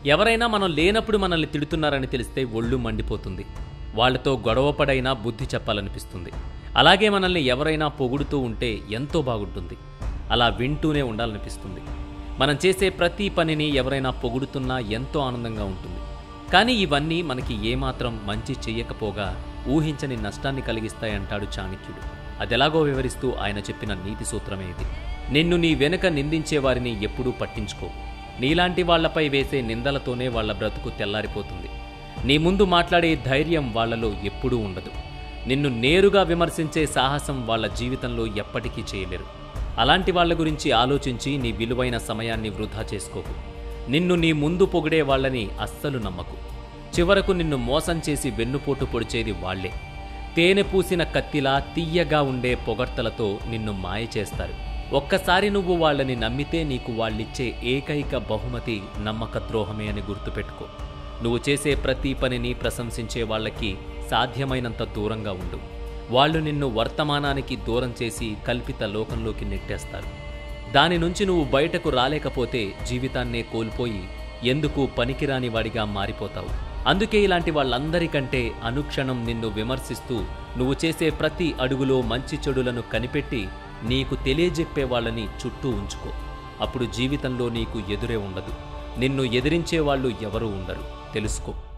ఎవరైనా మనం లేనప్పుడు మనల్ని తిడుతున్నారని తెలిస్తే ఒళ్ళు మండిపోతుంది వాళ్ళతో గొడవపడైనా బుద్ధి చెప్పాలనిపిస్తుంది అలాగే మనల్ని ఎవరైనా పొగుడుతూ ఉంటే ఎంతో బాగుంటుంది అలా వింటూనే ఉండాలనిపిస్తుంది మనం చేసే ప్రతి పనిని ఎవరైనా పొగుడుతున్నా ఎంతో ఆనందంగా ఉంటుంది కానీ ఇవన్నీ మనకి ఏమాత్రం మంచి చెయ్యకపోగా ఊహించని నష్టాన్ని కలిగిస్తాయంటాడు చాణక్యుడు అదెలాగో వివరిస్తూ ఆయన చెప్పిన నీతి సూత్రమే ఇది నిన్ను నీ వెనుక నిందించే వారిని ఎప్పుడూ పట్టించుకో నీలాంటి వాళ్లపై వేసే నిందలతోనే వాళ్ళ బ్రతుకు తెల్లారిపోతుంది నీ ముందు మాట్లాడే ధైర్యం వాళ్ళలో ఎప్పుడూ ఉండదు నిన్ను నేరుగా విమర్శించే సాహసం వాళ్ళ జీవితంలో ఎప్పటికీ చేయలేరు అలాంటి వాళ్ళ గురించి ఆలోచించి నీ విలువైన సమయాన్ని వృధా చేసుకోకు నిన్ను నీ ముందు పొగిడే వాళ్ళని అస్సలు నమ్మకు చివరకు నిన్ను మోసం చేసి వెన్నుపోటు పొడిచేది వాళ్లే తేనె పూసిన కత్తిలా తీయగా ఉండే పొగడ్తలతో నిన్ను మాయ చేస్తారు ఒక్కసారి నువ్వు వాళ్ళని నమ్మితే నీకు వాళ్ళిచ్చే ఏకైక బహుమతి నమ్మక ద్రోహమే అని గుర్తుపెట్టుకో నువ్వు చేసే ప్రతి పనిని ప్రశంసించే వాళ్ళకి సాధ్యమైనంత దూరంగా ఉండు వాళ్ళు నిన్ను వర్తమానానికి దూరం చేసి కల్పిత లోకంలోకి నెట్టేస్తారు దాని నుంచి నువ్వు బయటకు రాలేకపోతే జీవితాన్నే కోల్పోయి ఎందుకు పనికిరాని వాడిగా మారిపోతావు అందుకే ఇలాంటి వాళ్ళందరికంటే అనుక్షణం నిన్ను విమర్శిస్తూ నువ్వు చేసే ప్రతి అడుగులో మంచి చెడులను కనిపెట్టి నీకు తెలియజెప్పే వాళ్ళని చుట్టూ ఉంచుకో అప్పుడు జీవితంలో నీకు ఎదురే ఉండదు నిన్ను ఎదిరించే వాళ్ళు ఎవరూ ఉండరు తెలుసుకో